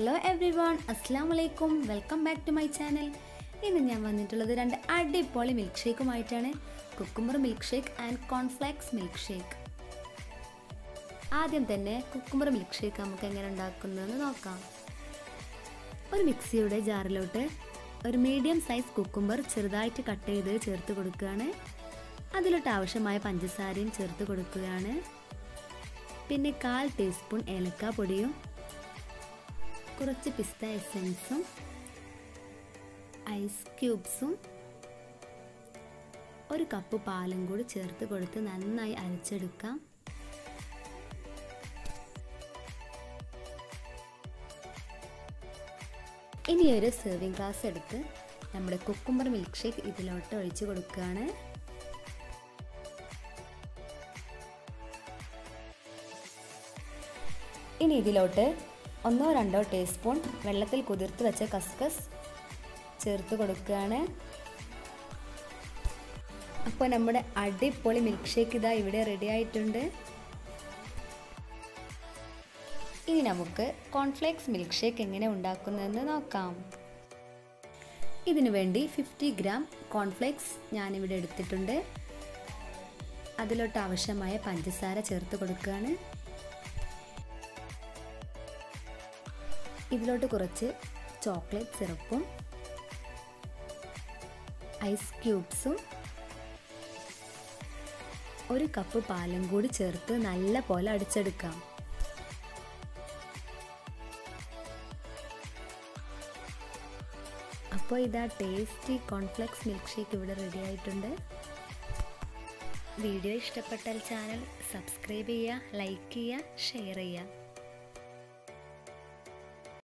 hello every one അസ്സാം വലൈക്കും welcome back to my channel ഇന്ന് ഞാൻ വന്നിട്ടുള്ളത് രണ്ട് അടിപൊളി മിൽക്ക് ഷേക്കുമായിട്ടാണ് cucumber milkshake and cornflakes milkshake ആദ്യം തന്നെ കുക്കുമ്പർ മിൽക്ക് ഷേക്ക് നമുക്ക് എങ്ങനെ ഉണ്ടാക്കുന്നതെന്ന് നോക്കാം ഒരു മിക്സിയുടെ ജാറിലോട്ട് ഒരു മീഡിയം സൈസ് കുക്കുമ്പർ ചെറുതായിട്ട് കട്ട് ചെയ്ത് ചേർത്ത് കൊടുക്കുകയാണ് അതിലോട്ട് ആവശ്യമായ പഞ്ചസാരയും ചേർത്ത് കൊടുക്കുകയാണ് പിന്നെ കാൽ ടീസ്പൂൺ ഏലക്ക പൊടിയും കുറച്ച് പിസ്ത എസൻസും ഐസ് ക്യൂബ്സും ഒരു കപ്പ് പാലും കൂടി ചേർത്ത് കൊടുത്ത് നന്നായി അരച്ചെടുക്കാം ഇനി ഒരു സെർവിങ് ഗ്ലാസ് എടുത്ത് നമ്മുടെ കുക്കുംബർ മിൽക്ക് ഷേക്ക് ഇതിലോട്ട് ഒഴിച്ചു കൊടുക്കുകയാണ് ഇനി ഇതിലോട്ട് ഒന്നോ രണ്ടോ ടീസ്പൂൺ വെള്ളത്തിൽ കുതിർത്ത് വെച്ച കസ്കസ് ചേർത്ത് കൊടുക്കുകയാണ് അപ്പോൾ നമ്മുടെ അടിപൊളി മിൽക്ക് ഷേക്ക് ഇതാ ഇവിടെ റെഡി ആയിട്ടുണ്ട് ഇനി നമുക്ക് കോൺഫ്ലേക്സ് മിൽക്ക് ഷേക്ക് എങ്ങനെ ഉണ്ടാക്കുന്നതെന്ന് നോക്കാം ഇതിനു വേണ്ടി ഫിഫ്റ്റി ഗ്രാം കോൺഫ്ലേക്സ് ഞാനിവിടെ എടുത്തിട്ടുണ്ട് അതിലോട്ട് ആവശ്യമായ പഞ്ചസാര ചേർത്ത് കൊടുക്കുകയാണ് ഇതിലോട്ട് കുറച്ച് ചോക്ലേറ്റ് സിറപ്പും ഐസ് ക്യൂബ്സും ഒരു കപ്പ് പാലും കൂടി ചേർത്ത് നല്ല പോലെ അടിച്ചെടുക്കാം അപ്പോൾ ഇതാ ടേസ്റ്റി കോൺഫ്ലെക്സ് മിൽക്ക് ഷേക്ക് ഇവിടെ റെഡി ആയിട്ടുണ്ട് വീഡിയോ ഇഷ്ടപ്പെട്ടാൽ ചാനൽ സബ്സ്ക്രൈബ് ചെയ്യുക ലൈക്ക് ചെയ്യുക ഷെയർ ചെയ്യുക